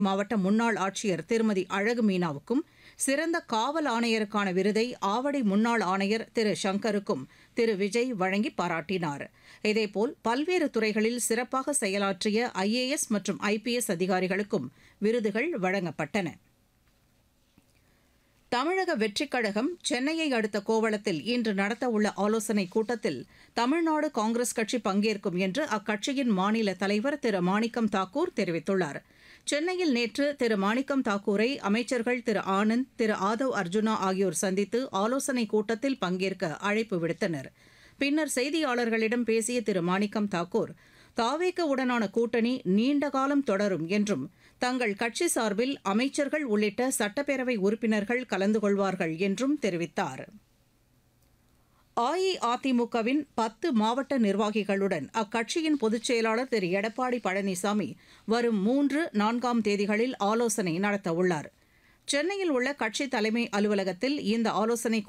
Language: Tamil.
மாவட்ட முன்னாள் ஆட்சியர் திருமதி அழகு மீனாவுக்கும் சிறந்த காவல் ஆணையருக்கான விருதை ஆவடி முன்னாள் ஆணையர் திரு சங்கருக்கும் திரு விஜய் வழங்கி பாராட்டினார் இதேபோல் பல்வேறு துறைகளில் சிறப்பாக செயலாற்றிய ஐஏஎஸ் மற்றும் ஐபிஎஸ் அதிகாரிகளுக்கும் விருதுகள் வழங்கப்பட்டன தமிழக வெற்றிக் கழகம் சென்னையை அடுத்த கோவளத்தில் இன்று நடத்தவுள்ள ஆலோசனைக் கூட்டத்தில் தமிழ்நாடு காங்கிரஸ் கட்சி பங்கேற்கும் என்று அக்கட்சியின் மாநில தலைவர் திரு மாணிக்கம் தாக்கூர் தெரிவித்துள்ளார் சென்னையில் நேற்று திரு மாணிக்கம் தாக்கூரை அமைச்சர்கள் திரு ஆனந்த் திரு ஆதவ் அர்ஜுனா ஆகியோர் சந்தித்து ஆலோசனைக் கூட்டத்தில் பங்கேற்க அழைப்பு விடுத்தனர் பின்னர் செய்தியாளர்களிடம் பேசிய திரு மாணிக்கம் தாக்கூர் தாவேக உடனான கூட்டணி நீண்ட காலம் தொடரும் என்றும் தங்கள் கட்சி சார்பில் அமைச்சர்கள் உள்ளிட்ட சட்டப்பேரவை உறுப்பினர்கள் கலந்து கொள்வார்கள் என்றும் தெரிவித்தார் அஇஅதிமுகவின் பத்து மாவட்ட நிர்வாகிகளுடன் அக்கட்சியின் பொதுச் செயலாளர் திரு எடப்பாடி பழனிசாமி வரும் மூன்று நான்காம் தேதிகளில் ஆலோசனை நடத்தவுள்ளார் சென்னையில் உள்ள கட்சி தலைமை அலுவலகத்தில் இந்த ஆலோசனைக்